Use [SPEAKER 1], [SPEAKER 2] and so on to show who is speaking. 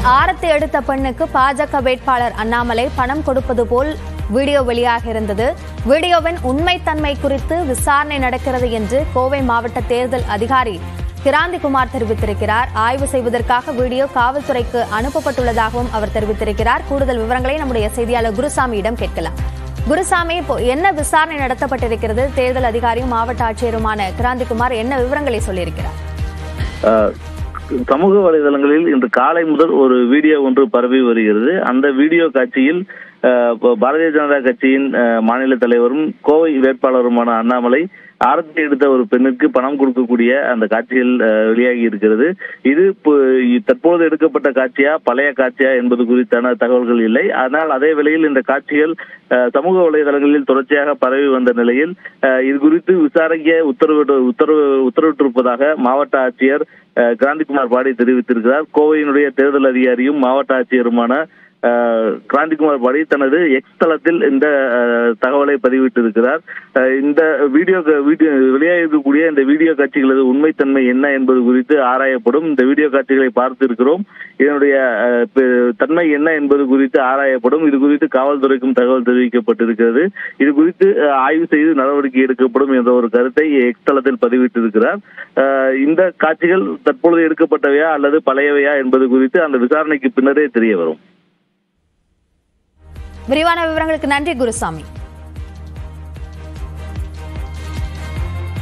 [SPEAKER 1] ஆரத்தி எடுத்த பெண்ணுக்கு பாஜக வேட்பாளர் அண்ணாமலை பணம் கொடுப்பது போல் வீடியோ வெளியாக இருந்தது வீடியோவின் உண்மைத்தன்மை குறித்து விசாரணை நடக்கிறது என்று கோவை மாவட்ட தேர்தல் அதிகாரி கிராந்திகுமார் தெரிவித்திருக்கிறார் ஆய்வு செய்வதற்காக வீடியோ காவல்துறைக்கு அனுப்பப்பட்டுள்ளதாகவும் அவர் தெரிவித்திருக்கிறார் கூடுதல் விவரங்களை நம்முடைய செய்தியாளர் குருசாமியிடம் கேட்கலாம் குருசாமி இப்போ என்ன விசாரணை நடத்தப்பட்டிருக்கிறது தேர்தல் அதிகாரியும் மாவட்ட ஆட்சியருமான கிராந்திகுமார் என்ன விவரங்களை சொல்லியிருக்கிறார்
[SPEAKER 2] ஆஹ் சமூக வலைதளங்களில் இன்று காலை முதல் ஒரு வீடியோ ஒன்று பரவி வருகிறது அந்த வீடியோ காட்சியில் ஆஹ் ப- பாரதிய ஜனதா கட்சியின் ஆஹ் மாநில தலைவரும் கோவை வேட்பாளருமான அண்ணாமலை ஆரத்தி எடுத்த ஒரு பெண்ணுக்கு பணம் கொடுக்கக்கூடிய அந்த காட்சிகள் ஆஹ் வெளியாகி இருக்கிறது இது இப்போ தற்போது எடுக்கப்பட்ட காட்சியா பழைய காட்சியா என்பது குறித்தான தகவல்கள் இல்லை ஆனால் அதே வேளையில் இந்த காட்சிகள் ஆஹ் சமூக வலைதளங்களில் தொடர்ச்சியாக பரவி வந்த நிலையில் ஆஹ் இது குறித்து விசாரிக்க உத்தரவிட்டு உத்தரவு உத்தரவிட்டிருப்பதாக மாவட்ட ஆட்சியர் ஆஹ் கிராந்திகுமார் பாடி தெரிவித்திருக்கிறார் கோவையினுடைய தேர்தல் அதிகாரியும் மாவட்ட ஆட்சியருமான ஆஹ் கிராந்திகுமார் பாடி தனது எக்ஸ் தளத்தில் இந்த ஆஹ், தகவலை பதிவிட்டிருக்கிறார் ஆஹ் இந்த வீடியோ வீடியோ வெளியாகக்கூடிய இந்த வீடியோ காட்சிகளது உண்மைத்தன்மை என்ன என்பது குறித்து ஆராயப்படும் இந்த வீடியோ காட்சிகளை பார்த்திருக்கிறோம் இதனுடைய ஆஹ், பெ- தன்மை என்ன என்பது குறித்து ஆராயப்படும் இது குறித்து காவல்துறைக்கும் தகவல் தெரிவிக்கப்பட்டிருக்கிறது இது குறித்து ஆஹ், ஆய்வு செய்து நடவடிக்கை எடுக்கப்படும் என்ற ஒரு கருத்தை எக்ஸ் தளத்தில் பதிவிட்டிருக்கிறார் ஆஹ், இந்த காட்சிகள் தற்பொழுது எடுக்கப்பட்டவையா அல்லது பழையவையா என்பது குறித்து அந்த விசாரணைக்கு பின்னரே தெரிய வரும்
[SPEAKER 1] விரிவான விவரங்களுக்கு நன்றி குருசாமி